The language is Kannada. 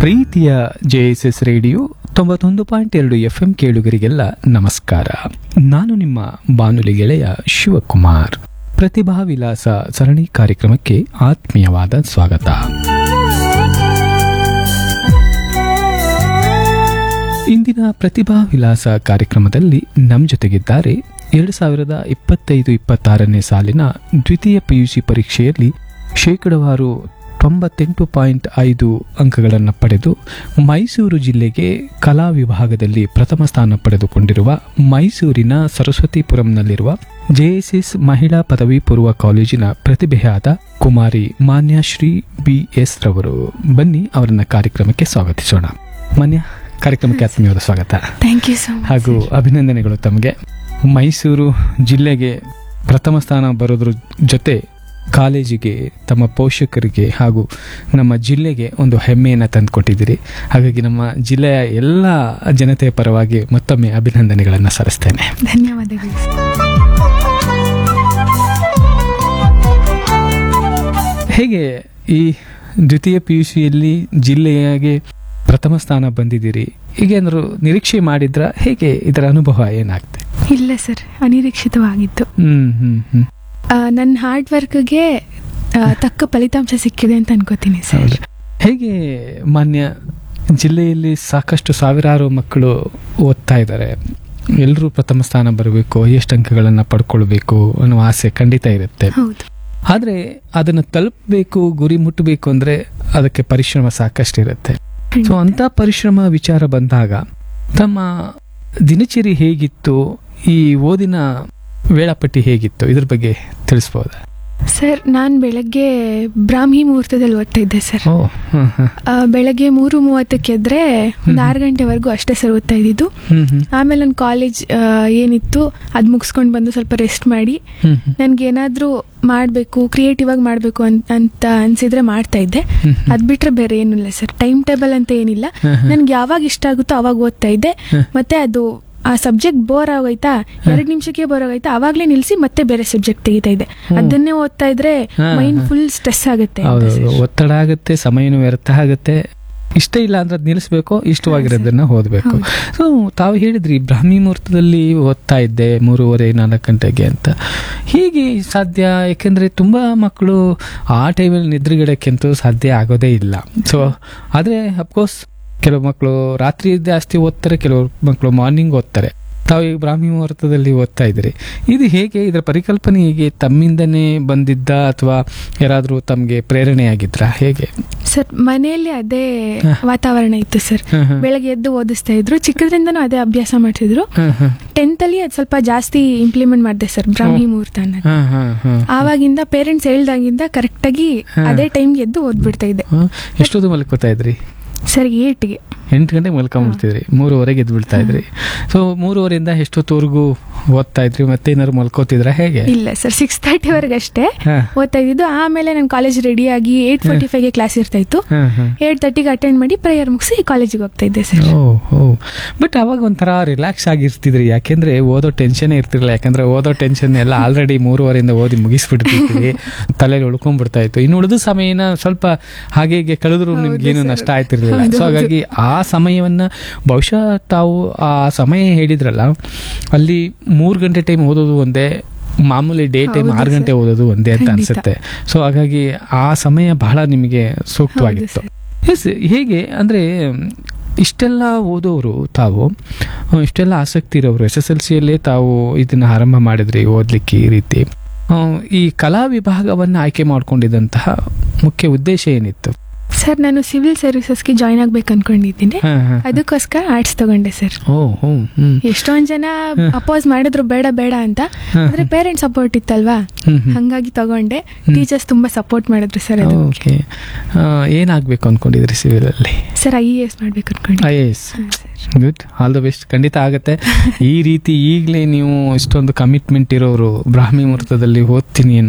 ಪ್ರೀತಿಯ ಜೆ ಎಸ್ ಎಸ್ ರೇಡಿಯೋ ತೊಂಬತ್ತೊಂದು ಪಾಯಿಂಟ್ ಎರಡು ಎಫ್ ಎಂ ಕೇಳುಗರಿಗೆಲ್ಲ ನಮಸ್ಕಾರ ನಾನು ನಿಮ್ಮ ಬಾನುಲಿ ಗೆಳೆಯ ಶಿವಕುಮಾರ್ ಪ್ರತಿಭಾ ವಿಲಾಸ ಸರಣಿ ಕಾರ್ಯಕ್ರಮಕ್ಕೆ ಆತ್ಮೀಯವಾದ ಸ್ವಾಗತ ಇಂದಿನ ಪ್ರತಿಭಾ ವಿಲಾಸ ಕಾರ್ಯಕ್ರಮದಲ್ಲಿ ನಮ್ಮ ಜೊತೆಗಿದ್ದಾರೆ ಎರಡು ಸಾವಿರದ ಇಪ್ಪತ್ತೈದು ಇಪ್ಪತ್ತಾರನೇ ಸಾಲಿನ ದ್ವಿತೀಯ ಪಿಯುಸಿ ಪರೀಕ್ಷೆಯಲ್ಲಿ ಶೇಕಡವಾರು ತೊಂಬತ್ತೆಂಟು ಪಾಯಿಂಟ್ ಐದು ಅಂಕಗಳನ್ನು ಪಡೆದು ಮೈಸೂರು ಜಿಲ್ಲೆಗೆ ಕಲಾ ವಿಭಾಗದಲ್ಲಿ ಪ್ರಥಮ ಸ್ಥಾನ ಪಡೆದುಕೊಂಡಿರುವ ಮೈಸೂರಿನ ಸರಸ್ವತಿಪುರಂನಲ್ಲಿರುವ ಜೆಎಸ್ಎಸ್ ಮಹಿಳಾ ಪದವಿ ಪೂರ್ವ ಕಾಲೇಜಿನ ಪ್ರತಿಭೆಯಾದ ಕುಮಾರಿ ಮಾನ್ಯಶ್ರೀ ಬಿ ಎಸ್ ರವರು ಬನ್ನಿ ಅವರನ್ನ ಕಾರ್ಯಕ್ರಮಕ್ಕೆ ಸ್ವಾಗತಿಸೋಣ ಮಾನ್ಯ ಕಾರ್ಯಕ್ರಮಕ್ಕೆ ಆತ್ಮೀಯವಾದ ಸ್ವಾಗತ ಥ್ಯಾಂಕ್ ಯು ಸೊ ಮಚ್ ಹಾಗೂ ಅಭಿನಂದನೆಗಳು ತಮಗೆ ಮೈಸೂರು ಜಿಲ್ಲೆಗೆ ಪ್ರಥಮ ಸ್ಥಾನ ಬರೋದ್ರ ಜೊತೆ ಕಾಲೇಜಿಗೆ ತಮ್ಮ ಪೋಷಕರಿಗೆ ಹಾಗೂ ನಮ್ಮ ಜಿಲ್ಲೆಗೆ ಒಂದು ಹೆಮ್ಮೆಯನ್ನು ತಂದುಕೊಟ್ಟಿದ್ದೀರಿ ಹಾಗಾಗಿ ನಮ್ಮ ಜಿಲ್ಲೆಯ ಎಲ್ಲ ಜನತೆಯ ಪರವಾಗಿ ಮತ್ತೊಮ್ಮೆ ಅಭಿನಂದನೆಗಳನ್ನು ಸಲ್ಲಿಸ್ತೇನೆ ಧನ್ಯವಾದಗಳು ಹೇಗೆ ಈ ದ್ವಿತೀಯ ಪಿ ಯು ಸಿಯಲ್ಲಿ ಜಿಲ್ಲೆಯಾಗೆ ಪ್ರಥಮ ಸ್ಥಾನ ಬಂದಿದ್ದೀರಿ ಹೀಗೇನಾದ್ರು ನಿರೀಕ್ಷೆ ಮಾಡಿದ್ರ ಹೇಗೆ ಇದರ ಅನುಭವ ಏನಾಗ್ತದೆ ಇಲ್ಲ ಸರ್ ಅನಿರೀಕ್ಷಿತವಾಗಿತ್ತು ಹ್ಮ್ ಹ್ಮ್ ಹ್ಮ್ ಆ, ನನ್ನ ಹಾರ್ಡ್ ವರ್ಕ್ಗೆ ತಕ್ಕ ಫಲಿತಾಂಶ ಸಿಕ್ಕಿದೆ ಅಂತ ಅನ್ಕೋತೀನಿ ಸರ್ ಹೌದು. ಹೇಗೆ ಮಾನ್ಯ ಜಿಲ್ಲೆಯಲ್ಲಿ ಸಾಕಷ್ಟು ಸಾವಿರಾರು ಮಕ್ಕಳು ಓದ್ತಾ ಇದ್ದಾರೆ ಎಲ್ಲರೂ ಪ್ರಥಮ ಸ್ಥಾನ ಬರಬೇಕು ಎಷ್ಟು ಅಂಕಗಳನ್ನು ಪಡ್ಕೊಳ್ಬೇಕು ಅನ್ನೋ ಆಸೆ ಖಂಡಿತ ಇರುತ್ತೆ ಹೌದು ಆದರೆ ಅದನ್ನು ತಲುಪಬೇಕು ಗುರಿ ಮುಟ್ಟಬೇಕು ಅಂದರೆ ಅದಕ್ಕೆ ಪರಿಶ್ರಮ ಸಾಕಷ್ಟು ಇರುತ್ತೆ ಸೊ ಅಂಥ ಪರಿಶ್ರಮ ವಿಚಾರ ಬಂದಾಗ ತಮ್ಮ ದಿನಚರಿ ಹೇಗಿತ್ತು ಈ ಓದಿನ ವೇಳಾಪಟ್ಟಿ ಹೇಗಿತ್ತು ಇದ್ರ ಬಗ್ಗೆ ತಿಳಿಸ್ಬೋದಾ ಸರ್ ನಾನು ಬೆಳಗ್ಗೆ ಬ್ರಾಹ್ಮಿ ಮುಹೂರ್ತದಲ್ಲಿ ಓದ್ತಾ ಇದ್ದೆ ಸರ್ ಓ ಹಾಂ ಹಾಂ ಆ, ಬೆಳಗ್ಗೆ ಮೂರು ಮೂವತ್ತಕ್ಕೆ ಎದ್ರೆ ಒಂದು ಆರು ಗಂಟೆವರೆಗೂ ಅಷ್ಟೇ ಸರ್ ಓದ್ತಾ ಇದ್ದಿದ್ದು ಹ್ಞೂ ಹ್ಞೂ ಆಮೇಲೆ ನನ್ನ ಕಾಲೇಜ್ ಏನಿತ್ತು ಅದು ಮುಗಿಸ್ಕೊಂಡು ಬಂದು ಸ್ವಲ್ಪ ರೆಸ್ಟ್ ಮಾಡಿ ಹ್ಞೂ ಹ್ಞೂ ನನಗೆ ಏನಾದರೂ ಮಾಡಬೇಕು ಕ್ರಿಯೇಟಿವ್ ಆಗಿ ಮಾಡಬೇಕು ಅಂತ ಅನ್ಸಿದ್ರೆ ಮಾಡ್ತಾ ಇದ್ದೆ ಹ್ಮ್ ಹ್ಮ್. ಅದ್ ಬಿಟ್ರೆ ಬೇರೆ ಏನಿಲ್ಲ ಸರ್ ಟೈಮ್ ಟೇಬಲ್ ಅಂತ ಏನಿಲ್ಲ ಹ್ಮ್ ಹ್ಮ್. ನನ್ಗೆ ಯಾವಾಗ ಇಷ್ಟ ಆಗುತ್ತೋ ಅವಾಗ ಓದ್ತಾ ಇದ್ದೆ ಹ್ಮ್. ಮತ್ತೆ ಅದು ಆ ಸಬ್ಜೆಕ್ಟ್ ಬೋರ್ ಆಗೋಯ್ತಾ ಎರಡು ನಿಮಿಷಕ್ಕೆ ಬೋರ್ ಆಗೋಯ್ತಾ ಅವಾಗ್ಲೇ ನಿಲ್ಸಿ ಮತ್ತೆ ಬೇರೆ ಸಬ್ಜೆಕ್ಟ್ ತೆಗಿತಾ ಇದ್ದೆ ಅದನ್ನೇ ಓದ್ತಾ ಇದ್ರೆ ಹಾ, ಮೈಂಡ್ ಹಾ. ಫುಲ್ ಸ್ಟ್ರೆಸ್ ಆಗುತ್ತೆ ಅಂತ ಹೌದು sir. ಒತ್ತಡ ಆಗುತ್ತೆ ಸಮಯನೂ ವ್ಯರ್ಥ ಆಗುತ್ತೆ ಇಷ್ಟ ಇಲ್ಲ ಅಂದ್ರೆ ಅದ್ ನಿಲ್ಲಿಸ್ಬೇಕು ಇಷ್ಟವಾಗಿರೋದನ್ನ ಓದಬೇಕು ಹೌದು. ಸೊ ತಾವು ಹೇಳಿದ್ರಿ ಬ್ರಾಹ್ಮಿ ಮುಹೂರ್ತದಲ್ಲಿ ಓದ್ತಾ ಇದ್ದೆ ಮೂರುವರೆ ನಾಲ್ಕು ಗಂಟೆಗೆ ಅಂತ ಹೀಗೆ ಸಾಧ್ಯ ಯಾಕೆಂದ್ರೆ ತುಂಬಾ ಮಕ್ಕಳು ಆ ಟೈಮಲ್ಲಿ ನಿದ್ರೆಗಿಡಕ್ಕಂತೂ ಸಾಧ್ಯ ಆಗೋದೇ ಇಲ್ಲ ಸೊ ಆದರೆ ಅಫ್ಕೋರ್ಸ್ ಕೆಲವು ಮಕ್ಕಳು ರಾತ್ರಿ ಜಾಸ್ತಿ ಓದ್ತಾರೆ ಕೆಲವು ಮಕ್ಕಳು ಮಾರ್ನಿಂಗ್ ಓದ್ತಾರೆ ತಾವು ಈಗ ಬ್ರಾಹ್ಮಿ ಮುಹೂರ್ತದಲ್ಲಿ ಓದ್ತಾ ಇದ್ರಿ ಇದು ಹೇಗೆ ಇದರ ಪರಿಕಲ್ಪನೆ ಹೇಗೆ ತಮ್ಮಿಂದನೇ ಬಂದಿದ್ದ ಅಥವಾ ಯಾರಾದರೂ ತಮಗೆ ಪ್ರೇರಣೆಯಾಗಿದ್ರಾ ಹೇಗೆ ಸರ್ ಮನೆಯಲ್ಲಿ ಅದೇ ಹಾ. ವಾತಾವರಣ ಇತ್ತು ಸರ್ ಹ್ಮ್ ಹ್ಮ್. ಬೆಳಗ್ಗೆ ಎದ್ದು ಓದಿಸ್ತಾ ಇದ್ರು ಚಿಕ್ಕದ್ರಿಂದನೂ ಅದೇ ಅಭ್ಯಾಸ ಮಾಡ್ತಿದ್ರು ಹ್ಮ್ ಹ್ಮ್. ಟೆಂತ್ ಅಲ್ಲಿ ಅದು ಸ್ವಲ್ಪ ಜಾಸ್ತಿ ಇಂಪ್ಲಿಮೆಂಟ್ ಮಾಡಿದೆ ಸರ್ ಬ್ರಾಹ್ಮಿ ಮುಹೂರ್ತ ಅನ್ನೋದು ಹ್ಮ್ ಹ್ಮ್ ಹ್ಮ್. ಆವಾಗಿಂದ ಪೇರೆಂಟ್ಸ್ ಹೇಳ್ದಾಗಿಂದ ಕರೆಕ್ಟಾಗಿ ಹಾ. ಅದೇ ಟೈಮ್ಗೆ ಎದ್ದು ಓದ್ಬಿಡ್ತಾ ಇದ್ದೆ ಹ್ಮ್. ಎಷ್ಟೊತ್ತು ಮಲ್ಕೋತಾ ಇದ್ರಿ ಸರ್ ಏಟ್ಗೆ ಎಂಟು ಗಂಟೆಗೆ ಮಲ್ಕೊಂಡ್ಬಿಡ್ತಿದ್ರಿ ಮೂರುವರೆಗೆ ಎದ್ದು ಬಿಡ್ತಾ ಇದ್ರಿ ಸೊ ಮೂರುವರೆಯಿಂದ ಎಷ್ಟೊತ್ತವರೆಗೂ ಓದ್ತಾ ಇದ್ರಿ ಮತ್ತೆ ಏನಾದ್ರು ಮಲ್ಕೋತಿದ್ರ ಹೇಗೆ ಇಲ್ಲ ಸರ್ ಸಿಕ್ಸ್ ತರ್ಟಿ ವರೆಗೆ ಅಷ್ಟೇ ಹಾ. ಓದ್ತಾ ಇದ್ದಿದ್ದು ಆಮೇಲೆ ನಾನು ಕಾಲೇಜ್ ರೆಡಿ ಆಗಿ ಏಟ್ ಫೋರ್ಟಿ ಫೈವ್ಗೆ ಕ್ಲಾಸ್ ಇರ್ತಾ ಇತ್ತು ಹ್ಮ್ ಹ್ಮ್. ಏಟ್ ತರ್ಟಿಗೆ ಅಟೆಂಡ್ ಮಾಡಿ ಪ್ರೇಯರ್ ಮುಗಿಸಿ ಕಾಲೇಜಿಗೆ ಹೋಗ್ತಾ ಇದ್ದೆ ಸರ್ ಓ ಓ ಬಟ್ ಅವಾಗ ಒಂಥರ ರಿಲ್ಯಾಕ್ಸ್ ಆಗಿರ್ತಿದ್ರಿ ಯಾಕೆಂದ್ರೆ ಓದೋ ಟೆನ್ಷನ್ ಇರ್ತಿರ್ಲಿಲ್ಲ ಯಾಕಂದ್ರೆ ಓದೋ ಟೆನ್ಷನ್ ಎಲ್ಲ ಆಲ್ರೆಡಿ ಮೂರುವರೆಯಿಂದ ಓದಿ ಮುಗಿಸ್ಬಿಡ್ತಿದ್ವಿ ತಲೆಯಲ್ಲಿ ಉಳ್ಕೊಂಡ್ಬಿಡ್ತಾ ಇತ್ತು ಇನ್ನು ಉಳಿದ ಸಮಯನ ಸ್ವಲ್ಪ ಹಾಗೆ ಹೀಗೆ ಕಳೆದ್ರು ಹೌದು ನಿಮ್ಗೇನು sir. ನಷ್ಟ ಆಯ್ತಿರ್ಲಿಲ್ಲ ಹೌದು, ಸೊ ಹೌದು. ಹಾಗಾಗಿ ಆ ಸಮಯವನ್ನ ಬಹುಶಃ ತಾವು ಆ ಸಮಯ ಹೇಳಿದ್ರಲ್ಲ ಅಲ್ಲಿ ಮೂರು ಗಂಟೆ ಟೈಮ್ ಓದೋದು ಒಂದೇ ಮಾಮೂಲಿ ಡೇ ಟೈಮ್ ಹೌದು ಆರು ಗಂಟೆ sir. ಓದೋದು ಒಂದೇ ಅಂತ ಖಂಡಿತ. ಅನ್ಸುತ್ತೆ ಸೊ ಹಾಗಾಗಿ ಆ ಸಮಯ ಬಹಳ ನಿಮಗೆ ಸೂಕ್ತವಾಗಿತ್ತು ಹೌದು ಎಸ್ ಹೇಗೆ ಅಂದರೆ ಇಷ್ಟೆಲ್ಲ ಓದೋರು ತಾವು ಆ, ಇಷ್ಟೆಲ್ಲ ಆಸಕ್ತಿ ಇರೋರು ಎಸ್ ಎಸ್ ಎಲ್ ಸಿಯಲ್ಲೇ ತಾವು ಇದನ್ನ ಆರಂಭ ಮಾಡಿದ್ರಿ ಓದಲಿಕ್ಕೆ ಈ ರೀತಿ ಆ, ಈ ಕಲಾ ವಿಭಾಗವನ್ನು ಆಯ್ಕೆ ಮಾಡ್ಕೊಂಡಿದ್ದಂತಹ ಮುಖ್ಯ ಉದ್ದೇಶ ಏನಿತ್ತು ಸರ್ ನಾನು ಸಿವಿಲ್ ಸರ್ವಿಸಸ್ಗೆ ಜಾಯ್ನ್ ಆಗ್ಬೇಕು ಅನ್ಕೊಂಡಿದ್ದೀನಿ ಹಾ, ಹಾ. ಅದಕ್ಕೋಸ್ಕರ ಆರ್ಟ್ಸ್ ತಗೊಂಡೆ ಸರ್ ಓ ಹೋ ಹ್ಮ್ ಎಷ್ಟೊಂದ್ ಜನ ಅಪೋಸ್ ಮಾಡಿದ್ರು ಬೇಡ ಬೇಡ ಅಂತ ಹಾ, ಆದ್ರೆ ಪೇರೆಂಟ್ಸ್ ಸಪೋರ್ಟ್ ಇತ್ತಲ್ವಾ ಹ್ಮ್, ಹ್ಮ್. ಹಂಗಾಗಿ ತಗೊಂಡೆ ಟೀಚರ್ಸ್ ತುಂಬಾ ಸಪೋರ್ಟ್ ಮಾಡಿದ್ರು ಸರ್ ಅದು ಓಕೆ ಆ, ಏನಾಗ್ಬೇಕು ಅನ್ಕೊಂಡಿದ್ರಿ ಸಿವಿಲ್ ಅಲ್ಲಿ ಸರ್ ಐ ಎ ಎಸ್ ಮಾಡ್ಬೇಕು ಅನ್ಕೊಂಡೆ I A S good all the best ಖಂಡಿತ ಆಗುತ್ತೆ ಈ ರೀತಿ ಈಗಲೇ ನೀವು ಇಷ್ಟೊಂದು ಕಮಿಟ್ಮೆಂಟ್ ಇರೋರು ಬ್ರಾಹ್ಮಿ ಮುಹೂರ್ತದಲ್ಲಿ ಓದ್ತೀನಿ ಅನ್ನೋ